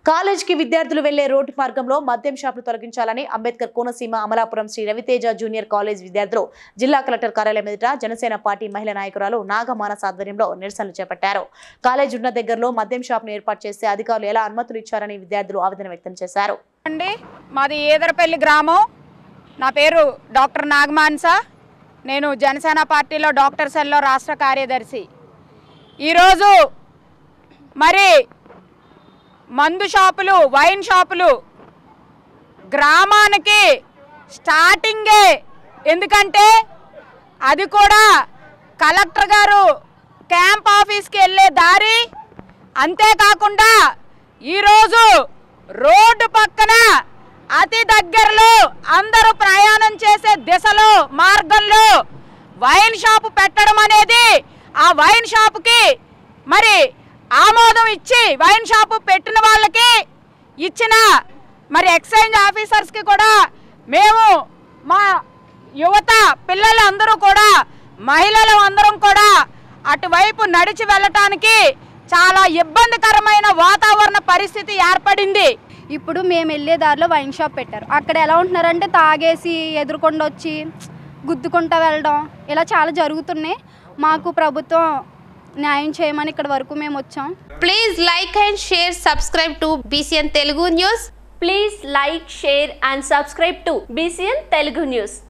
కాలేజీకి విద్యార్థులు వెళ్లే రోడ్డు మార్గంలో మద్యం షాపులు తొలగించాలని అంబేద్కర్ కోనసీమ అమలాపురం శ్రీ రవితేజ జూనియర్ కాలేజ్ విద్యార్థులు జిల్లా కలెక్టర్ కార్యాలయం ఎదుట జనసేన పార్టీ మహిళా నాయకురాలు నాగమానస ఆధ్వర్యంలో నిరసనలు చేపట్టారు కాలేజ్ ఉన్న దగ్గరలో మద్యం షాప్ను ఏర్పాటు చేస్తే అధికారులు ఎలా అనుమతులు ఇచ్చారని విద్యార్థులు ఆవేదన వ్యక్తం చేశారు అండి మాది ఈదరపల్లి గ్రామం నా పేరు డాక్టర్ నాగమాన్స నేను జనసేన పార్టీలో డాక్టర్ సెల్లో రాష్ట్ర కార్యదర్శి ఈరోజు మరి మందు షాపులు వైన్ షాపులు గ్రామానికి స్టార్టింగే ఎందుకంటే అది కూడా కలెక్టర్ గారు క్యాంప్ ఆఫీస్కి వెళ్ళే దారి అంతేకాకుండా ఈరోజు రోడ్డు పక్కన అతి దగ్గరలో అందరూ ప్రయాణం చేసే దిశలో మార్గంలో వైన్ షాపు పెట్టడం అనేది ఆ వైన్ షాపుకి మరి ఆమోదం ఇచ్చి వైన్ షాపు పెట్టిన వాళ్ళకి ఇచ్చిన మరి ఎక్సైజ్ ఆఫీసర్స్కి కూడా మేము మా యువత పిల్లలు అందరూ కూడా మహిళలు అందరం కూడా అటువైపు నడిచి వెళ్ళటానికి చాలా ఇబ్బందికరమైన వాతావరణ పరిస్థితి ఏర్పడింది ఇప్పుడు మేము వెళ్ళే దారిలో వైన్ షాప్ పెట్టారు అక్కడ ఎలా ఉంటున్నారంటే తాగేసి ఎదురుకుండా వచ్చి గుద్దుకుంటా వెళ్ళడం ఇలా చాలా జరుగుతున్నాయి మాకు ప్రభుత్వం న్యాయం చేయమని ఇక్కడ వరకు మేము వచ్చాం Please like and share, subscribe to BCN Telugu News. Please like, share and subscribe to BCN Telugu News.